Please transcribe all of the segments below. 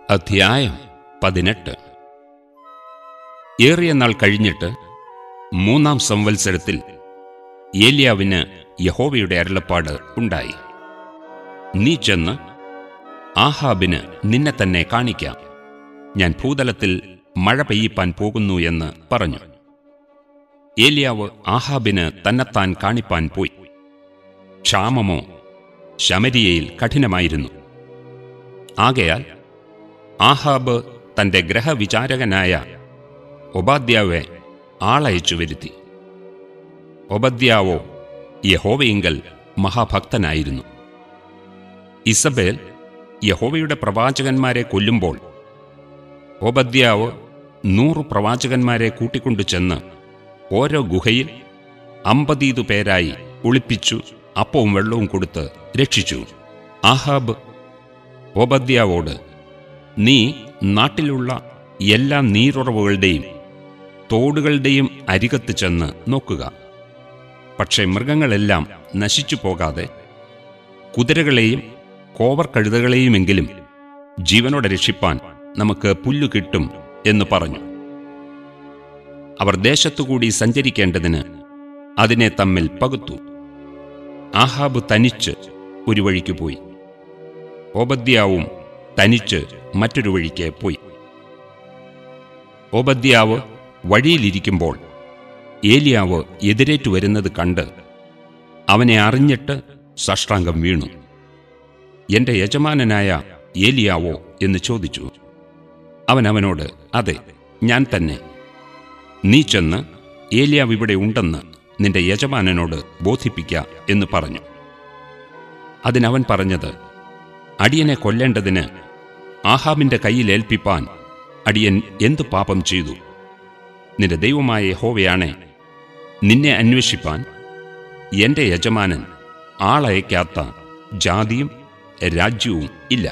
അധ്യായം പതിനെട്ട് ഏറിയ നാൾ കഴിഞ്ഞിട്ട് മൂന്നാം സംവത്സരത്തിൽ ഏലിയാവിന് യഹോവയുടെ അരുളപ്പാട് ഉണ്ടായി നീ ചെന്ന് ആഹാബിന് നിന്നെ തന്നെ കാണിക്കാം ഞാൻ ഭൂതലത്തിൽ മഴ പെയ്യിപ്പാൻ പോകുന്നു എന്ന് പറഞ്ഞു ഏലിയാവ് ആഹാബിന് തന്നെത്താൻ കാണിപ്പാൻ പോയി ക്ഷാമമോ ശമരിയയിൽ കഠിനമായിരുന്നു ആകയാൽ ആഹാബ് തന്റെ ഗ്രഹവിചാരകനായ ഒബാദ്യാവെ ആളയച്ചു വരുത്തി ഒബദ്യാവോ യഹോവയിങ്കൽ മഹാഭക്തനായിരുന്നു ഇസബേൽ യഹോവയുടെ പ്രവാചകന്മാരെ കൊല്ലുമ്പോൾ ഓബദ്യാവ് നൂറു പ്രവാചകന്മാരെ കൂട്ടിക്കൊണ്ടു ചെന്ന് ഓരോ ഗുഹയിൽ അമ്പതീതു പേരായി ഒളിപ്പിച്ചു അപ്പവും വെള്ളവും കൊടുത്ത് രക്ഷിച്ചു ആഹാബ് ഓബദ്യാവോട് നീ നാട്ടിലുള്ള എല്ലാ നീരുറവുകളുടെയും തോടുകളുടെയും അരികത്ത് ചെന്ന് നോക്കുക പക്ഷേ മൃഗങ്ങളെല്ലാം നശിച്ചു പോകാതെ കുതിരകളെയും കോവർ കഴുതകളെയുമെങ്കിലും ജീവനോടെ രക്ഷിപ്പാൻ നമുക്ക് പുല്ലു കിട്ടും എന്ന് പറഞ്ഞു അവർ ദേശത്തുകൂടി സഞ്ചരിക്കേണ്ടതിന് അതിനെ തമ്മിൽ പകുത്തു ആഹാബ് തനിച്ച് ഒരു വഴിക്ക് പോയി ഓബദ്യാവും തനിച്ച് മറ്റൊരു വഴിക്ക് പോയി ഓബദ്യാവ് വഴിയിലിരിക്കുമ്പോൾ ഏലിയാവ് എതിരേറ്റു വരുന്നത് കണ്ട് അവനെ അറിഞ്ഞിട്ട് സഷ്ടാംഗം വീണു എന്റെ യജമാനനായ ഏലിയാവോ എന്ന് ചോദിച്ചു അവൻ അവനോട് അതെ ഞാൻ തന്നെ നീ ചെന്ന് ഏലിയാവ് ഇവിടെ ഉണ്ടെന്ന് നിന്റെ യജമാനനോട് ബോധിപ്പിക്ക എന്ന് പറഞ്ഞു അതിനവൻ പറഞ്ഞത് അടിയനെ കൊല്ലേണ്ടതിന് ആഹാബിന്റെ കയ്യിൽ ഏൽപ്പിപ്പാൻ അടിയൻ എന്തു പാപം ചെയ്തു നിന്റെ ദൈവമായ യഹോവയാണേ നിന്നെ അന്വേഷിപ്പാൻ എന്റെ യജമാനൻ ആളയക്കാത്ത ജാതിയും രാജ്യവും ഇല്ല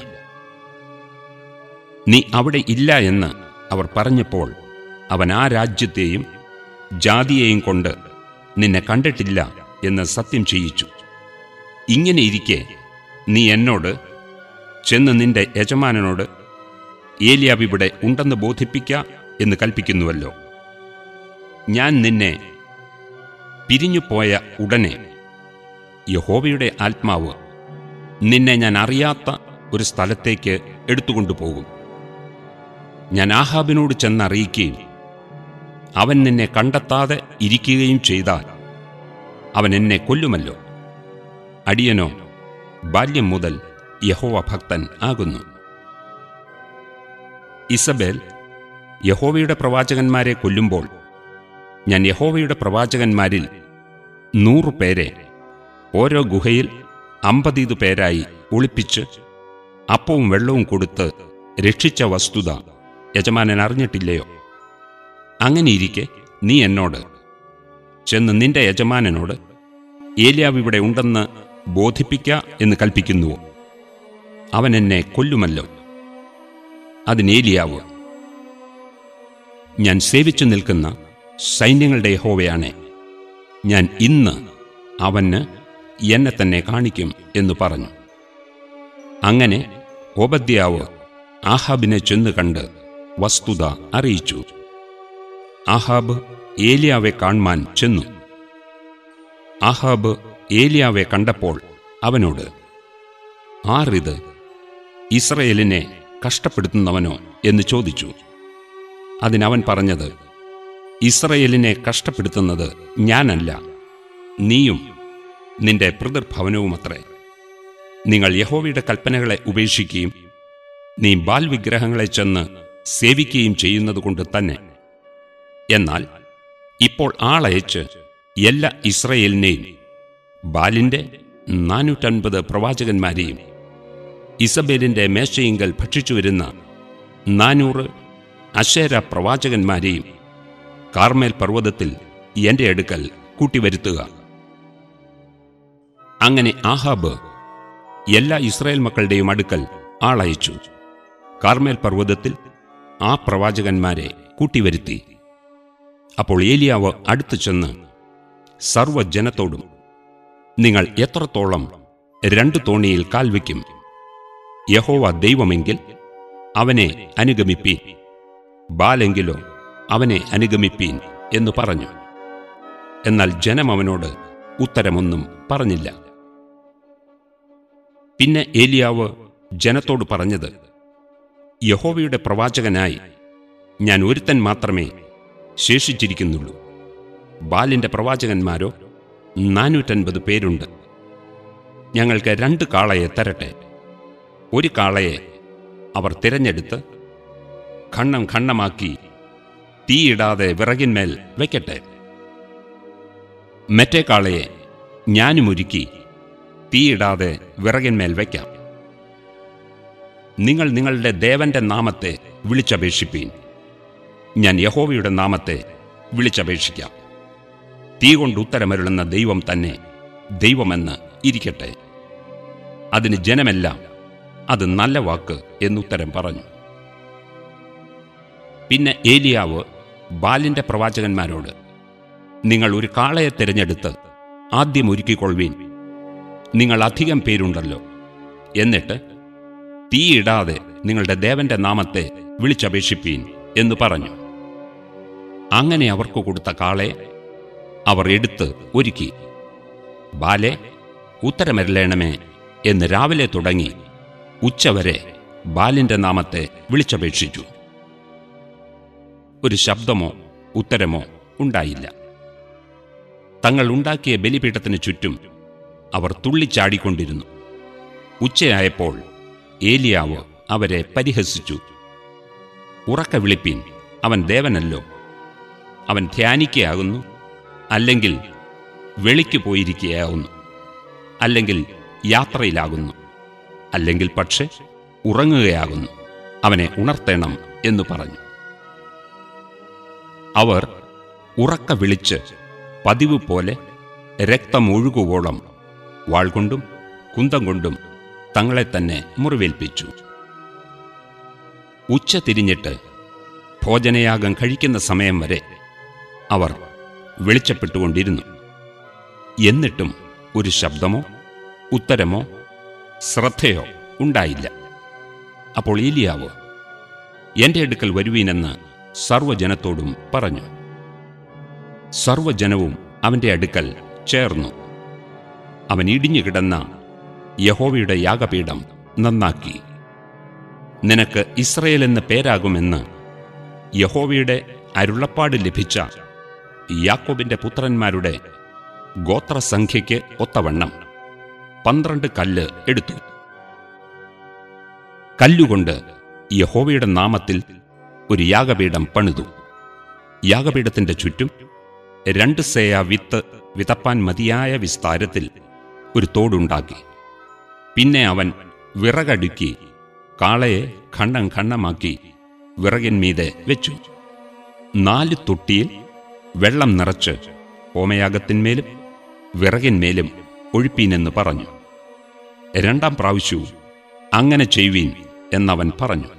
നീ അവിടെ ഇല്ല എന്ന് അവർ പറഞ്ഞപ്പോൾ അവൻ ആ രാജ്യത്തെയും ജാതിയെയും കൊണ്ട് നിന്നെ കണ്ടിട്ടില്ല എന്ന് സത്യം ചെയ്യിച്ചു ഇങ്ങനെ ഇരിക്കെ നീ എന്നോട് ചെന്ന് നിന്റെ യജമാനനോട് ഏലിയാവ് ഇവിടെ ഉണ്ടെന്ന് ബോധിപ്പിക്ക എന്ന് കൽപ്പിക്കുന്നുവല്ലോ ഞാൻ നിന്നെ പിരിഞ്ഞുപോയ ഉടനെ യഹോവയുടെ ആത്മാവ് നിന്നെ ഞാൻ അറിയാത്ത ഒരു സ്ഥലത്തേക്ക് എടുത്തുകൊണ്ടുപോകും ഞാൻ ആഹാബിനോട് ചെന്നറിയിക്കുകയും അവൻ നിന്നെ കണ്ടെത്താതെ ഇരിക്കുകയും ചെയ്താൽ അവൻ എന്നെ കൊല്ലുമല്ലോ അടിയനോ ബാല്യം മുതൽ യഹോവ ഭക്തൻ ആകുന്നു ഇസബേൽ യഹോവയുടെ പ്രവാചകന്മാരെ കൊല്ലുമ്പോൾ ഞാൻ യഹോവയുടെ പ്രവാചകന്മാരിൽ നൂറു പേരെ ഓരോ ഗുഹയിൽ അമ്പതീതു പേരായി ഒളിപ്പിച്ച് അപ്പവും വെള്ളവും കൊടുത്ത് രക്ഷിച്ച വസ്തുത യജമാനൻ അറിഞ്ഞിട്ടില്ലയോ അങ്ങനെയിരിക്കെ നീ എന്നോട് ചെന്ന് നിന്റെ യജമാനനോട് ഏലിയാവ് ഇവിടെ ഉണ്ടെന്ന് ബോധിപ്പിക്ക എന്ന് കൽപ്പിക്കുന്നുവോ അവൻ എന്നെ കൊല്ലുമല്ലോ അതിനേലിയാവ് ഞാൻ സേവിച്ചു നിൽക്കുന്ന സൈന്യങ്ങളുടെ യഹോവയാണേ ഞാൻ ഇന്ന് അവന് എന്നെ തന്നെ കാണിക്കും എന്ന് പറഞ്ഞു അങ്ങനെ ഓബദ്യാവ് ആഹാബിനെ ചെന്ന് കണ്ട് വസ്തുത അറിയിച്ചു ആഹാബ് ഏലിയാവെ കാൺമാൻ ചെന്നു ആഹാബ് ഏലിയാവെ കണ്ടപ്പോൾ അവനോട് ആറിത് ഇസ്രയേലിനെ കഷ്ടപ്പെടുത്തുന്നവനോ എന്ന് ചോദിച്ചു അതിനവൻ പറഞ്ഞത് ഇസ്രയേലിനെ കഷ്ടപ്പെടുത്തുന്നത് ഞാനല്ല നീയും നിന്റെ പിതൃഭവനവുമത്രേ നിങ്ങൾ യഹോവയുടെ കൽപ്പനകളെ ഉപേക്ഷിക്കുകയും നീ ബാൽ വിഗ്രഹങ്ങളെ ചെന്ന് സേവിക്കുകയും ചെയ്യുന്നതുകൊണ്ട് തന്നെ എന്നാൽ ഇപ്പോൾ ആളയച്ച് എല്ലാ ഇസ്രയേലിനെയും ബാലിന്റെ നാനൂറ്റൻപത് പ്രവാചകന്മാരെയും ഇസബേലിന്റെ മേശയിങ്കൽ ഭക്ഷിച്ചു വരുന്ന നാനൂറ് അശേര പ്രവാചകന്മാരെയും കാർമേൽ പർവ്വതത്തിൽ എന്റെ അടുക്കൽ കൂട്ടിവരുത്തുക അങ്ങനെ ആഹാബ് എല്ലാ ഇസ്രായേൽ മക്കളുടെയും അടുക്കൽ ആളയച്ചു കാർമേൽ പർവ്വതത്തിൽ ആ പ്രവാചകന്മാരെ കൂട്ടിവരുത്തി അപ്പോൾ ഏലിയാവ് അടുത്തു ചെന്ന് സർവ്വജനത്തോടും നിങ്ങൾ എത്രത്തോളം രണ്ടു തോണിയിൽ കാൽ വയ്ക്കും യഹോവ ദൈവമെങ്കിൽ അവനെ അനുഗമിപ്പീൻ ബാലെങ്കിലോ അവനെ അനുഗമിപ്പീൻ എന്നു പറഞ്ഞു എന്നാൽ ജനം അവനോട് ഉത്തരമൊന്നും പറഞ്ഞില്ല പിന്നെ ഏലിയാവ് ജനത്തോട് പറഞ്ഞത് യഹോവയുടെ പ്രവാചകനായി ഞാൻ ഒരുത്തൻ മാത്രമേ ശേഷിച്ചിരിക്കുന്നുള്ളൂ ബാലിന്റെ പ്രവാചകന്മാരോ നാനൂറ്റൻപത് പേരുണ്ട് ഞങ്ങൾക്ക് രണ്ട് കാളയെ തരട്ടെ ഒരു കാളയെ അവർ തിരഞ്ഞെടുത്ത് ഖണ്ണം ഖണ്ണമാക്കി തീയിടാതെ വിറകിന്മേൽ വയ്ക്കട്ടെ മറ്റേ കാളയെ ഞാനും ഒരുക്കി തീയിടാതെ വിറകിന്മേൽ വയ്ക്കാം നിങ്ങൾ നിങ്ങളുടെ ദേവന്റെ നാമത്തെ വിളിച്ചപേക്ഷിപ്പീൻ ഞാൻ യഹോവയുടെ നാമത്തെ വിളിച്ചപേക്ഷിക്കാം തീ കൊണ്ട് ഉത്തരമരുളുന്ന ദൈവം തന്നെ ദൈവമെന്ന് ഇരിക്കട്ടെ അതിന് ജനമെല്ലാം അത് നല്ല വാക്ക് എന്നുത്തരം പറഞ്ഞു പിന്നെ ഏലിയാവ് ബാലിന്റെ പ്രവാചകന്മാരോട് നിങ്ങൾ ഒരു കാളയെ തിരഞ്ഞെടുത്ത് ആദ്യം ഒരുക്കിക്കൊള്ളുവീൻ നിങ്ങൾ അധികം പേരുണ്ടല്ലോ എന്നിട്ട് തീയിടാതെ നിങ്ങളുടെ ദേവന്റെ നാമത്തെ വിളിച്ചപേക്ഷിപ്പീൻ എന്ന് പറഞ്ഞു അങ്ങനെ അവർക്ക് കൊടുത്ത കാളയെ അവർ എടുത്ത് ഒരുക്കി ബാലെ ഉത്തരമരലേണമേ എന്ന് രാവിലെ തുടങ്ങി ഉച്ചവരെ ബാലിന്റെ നാമത്തെ വിളിച്ചപേക്ഷിച്ചു ഒരു ശബ്ദമോ ഉത്തരമോ ഉണ്ടായില്ല തങ്ങൾ ഉണ്ടാക്കിയ ബലിപീഠത്തിന് ചുറ്റും അവർ തുള്ളിച്ചാടിക്കൊണ്ടിരുന്നു ഉച്ചയായപ്പോൾ ഏലിയാവ് അവരെ പരിഹസിച്ചു ഉറക്ക വിളിപ്പീൻ അവൻ ദേവനല്ലോ അവൻ ധ്യാനിക്കുകയാകുന്നു അല്ലെങ്കിൽ വെളിക്ക് പോയിരിക്കുകയാകുന്നു അല്ലെങ്കിൽ യാത്രയിലാകുന്നു അല്ലെങ്കിൽ പക്ഷെ ഉറങ്ങുകയാകുന്നു അവനെ ഉണർത്തണം എന്ന് പറഞ്ഞു അവർ ഉറക്ക വിളിച്ച് പതിവ് പോലെ രക്തമൊഴുകുവോളം വാൾ കൊണ്ടും കുന്തം കൊണ്ടും തങ്ങളെ തന്നെ മുറിവേൽപ്പിച്ചു ഉച്ച തിരിഞ്ഞിട്ട് ഭോജനയാഗം കഴിക്കുന്ന സമയം വരെ അവർ വെളിച്ചപ്പെട്ടുകൊണ്ടിരുന്നു എന്നിട്ടും ഒരു ശബ്ദമോ ഉത്തരമോ ശ്രദ്ധയോ ഉണ്ടായില്ല അപ്പോൾ ഈലിയാവ് എന്റെ അടുക്കൽ വരുവീനെന്ന് സർവ്വജനത്തോടും പറഞ്ഞു സർവ്വജനവും അവന്റെ അടുക്കൽ ചേർന്നു അവൻ ഇടിഞ്ഞു കിടന്ന യഹോവയുടെ യാഗപീഠം നന്നാക്കി നിനക്ക് ഇസ്രയേൽ എന്ന പേരാകുമെന്ന് യഹോവയുടെ അരുളപ്പാട് ലഭിച്ച യാക്കോബിന്റെ പുത്രന്മാരുടെ ഗോത്രസംഖ്യയ്ക്ക് ഒത്തവണ്ണം പന്ത്രണ്ട് കല്ല് എടുത്തു കല്ലുകൊണ്ട് യഹോവയുടെ നാമത്തിൽ ഒരു യാഗപീഠം പണിതു യാഗപീഠത്തിന്റെ ചുറ്റും രണ്ട് സേയ വിത്ത് വിതപ്പാൻ മതിയായ വിസ്താരത്തിൽ ഒരു തോടുണ്ടാക്കി പിന്നെ അവൻ വിറകടുക്കി കാളയെ ഖണ്ഡം ഖണ്ഡമാക്കി വിറകിന്മീതെ വെച്ചു നാല് തൊട്ടിയിൽ വെള്ളം നിറച്ച് ഹോമയാഗത്തിന്മേലും വിറകിന്മേലും ഒഴിപ്പീനെന്ന് പറഞ്ഞു രണ്ടാം പ്രാവശ്യവും അങ്ങനെ ചെയ്യുവീൻ എന്നവൻ പറഞ്ഞു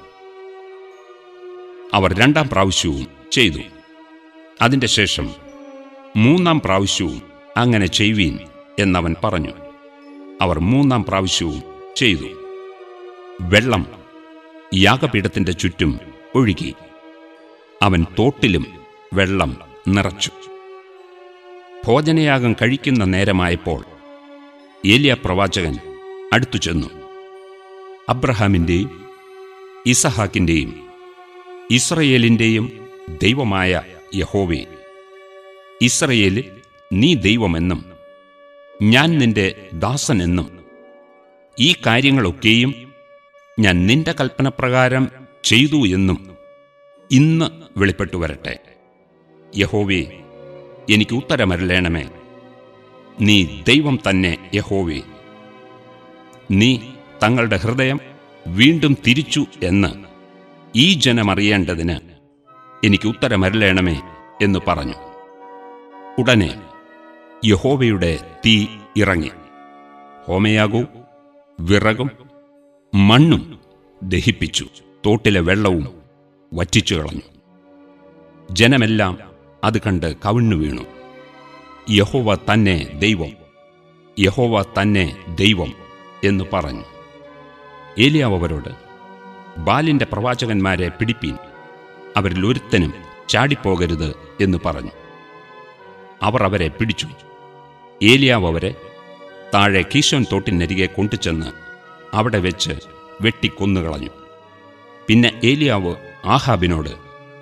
അവർ രണ്ടാം പ്രാവശ്യവും ചെയ്തു അതിന്റെ ശേഷം മൂന്നാം പ്രാവശ്യവും അങ്ങനെ ചെയ്യുവീൻ എന്നവൻ പറഞ്ഞു അവർ മൂന്നാം പ്രാവശ്യവും ചെയ്തു വെള്ളം യാഗപീഠത്തിന്റെ ചുറ്റും ഒഴുകി അവൻ തോട്ടിലും വെള്ളം നിറച്ചു ഭോജനയാഗം കഴിക്കുന്ന നേരമായപ്പോൾ ഏലിയ പ്രവാചകൻ അടുത്തു ചെന്നു അബ്രഹാമിൻ്റെയും ഇസഹാക്കിൻ്റെയും ഇസ്രയേലിൻ്റെയും ദൈവമായ യഹോവേ ഇസ്രയേലിൽ നീ ദൈവമെന്നും ഞാൻ നിന്റെ ദാസനെന്നും ഈ കാര്യങ്ങളൊക്കെയും ഞാൻ നിന്റെ കൽപ്പനപ്രകാരം ചെയ്തു എന്നും ഇന്ന് വെളിപ്പെട്ടു വരട്ടെ യഹോവേ എനിക്ക് ഉത്തരമരലേണമേ നീ ദൈവം തന്നെ യഹോവേ നീ തങ്ങളുടെ ഹൃദയം വീണ്ടും തിരിച്ചു എന്ന് ഈ ജനമറിയേണ്ടതിന് എനിക്ക് ഉത്തരമരലേണമേ എന്ന് പറഞ്ഞു ഉടനെ യഹോവയുടെ തീ ഇറങ്ങി ഹോമയാകവും വിറകും മണ്ണും ദഹിപ്പിച്ചു തോട്ടിലെ വെള്ളവും വറ്റിച്ചു കളഞ്ഞു ജനമെല്ലാം അത് കണ്ട് കവിണ്ണു വീണു യഹോവ തന്നെ ദൈവം യഹോവ തന്നെ ദൈവം എന്ന് പറഞ്ഞു ഏലിയാവ് അവരോട് ബാലിന്റെ പ്രവാചകന്മാരെ പിടിപ്പീൻ അവരിൽ ഒരുത്തനും ചാടിപ്പോകരുത് എന്ന് പറഞ്ഞു അവർ അവരെ പിടിച്ചു ഏലിയാവ് അവരെ താഴെ കീശോൻ തോട്ടിനരികെ കൊണ്ടുചെന്ന് അവിടെ വെച്ച് വെട്ടിക്കൊന്നുകളഞ്ഞു പിന്നെ ഏലിയാവ് ആഹാബിനോട്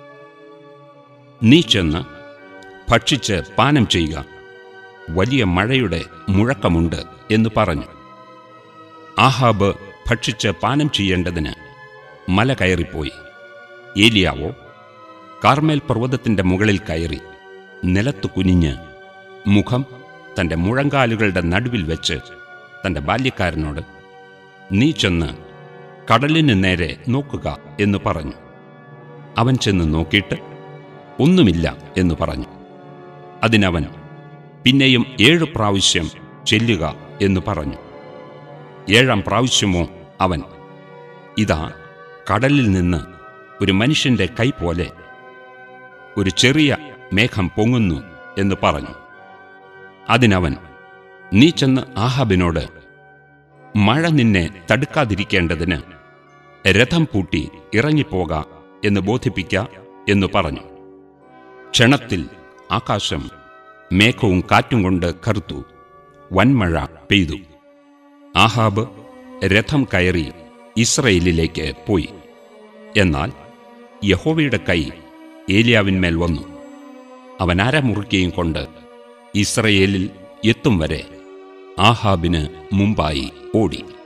നീ ചെന്ന് ഭക്ഷിച്ച് പാനം ചെയ്യുക വലിയ മഴയുടെ മുഴക്കമുണ്ട് എന്ന് പറഞ്ഞു ആഹാബ് ഭക്ഷിച്ച് പാനം ചെയ്യേണ്ടതിന് മല കയറിപ്പോയി ഏലിയാവോ കാർമേൽ പർവ്വതത്തിന്റെ മുകളിൽ കയറി നിലത്ത് കുനിഞ്ഞ് മുഖം തന്റെ മുഴങ്കാലുകളുടെ നടുവിൽ വെച്ച് തന്റെ ബാല്യക്കാരനോട് നീ ചെന്ന് കടലിന് നേരെ നോക്കുക എന്ന് പറഞ്ഞു അവൻ ചെന്ന് നോക്കിയിട്ട് ഒന്നുമില്ല എന്ന് പറഞ്ഞു അതിനവൻ പിന്നെയും ഏഴു പ്രാവശ്യം ചെല്ലുക എന്ന് പറഞ്ഞു ഏഴാം പ്രാവശ്യമോ അവൻ ഇതാ കടലിൽ നിന്ന് ഒരു മനുഷ്യന്റെ കൈ പോലെ ഒരു ചെറിയ മേഘം പൊങ്ങുന്നു എന്ന് പറഞ്ഞു അതിനവൻ നീ ചെന്ന് ആഹാബിനോട് മഴ നിന്നെ തടുക്കാതിരിക്കേണ്ടതിന് രഥം പൂട്ടി ഇറങ്ങിപ്പോക എന്ന് ബോധിപ്പിക്ക എന്ന് പറഞ്ഞു ക്ഷണത്തിൽ ആകാശം മേഘവും കാറ്റും കൊണ്ട് കറുത്തു വൻമഴ പെയ്തു ആഹാബ് രഥം കയറി ഇസ്രയേലിലേക്ക് പോയി എന്നാൽ യഹോവയുടെ കൈ ഏലിയാവിന്മേൽ വന്നു അവൻ അരമുറുക്കിയും കൊണ്ട് ഇസ്രയേലിൽ എത്തും വരെ ആഹാബിന് മുമ്പായി ഓടി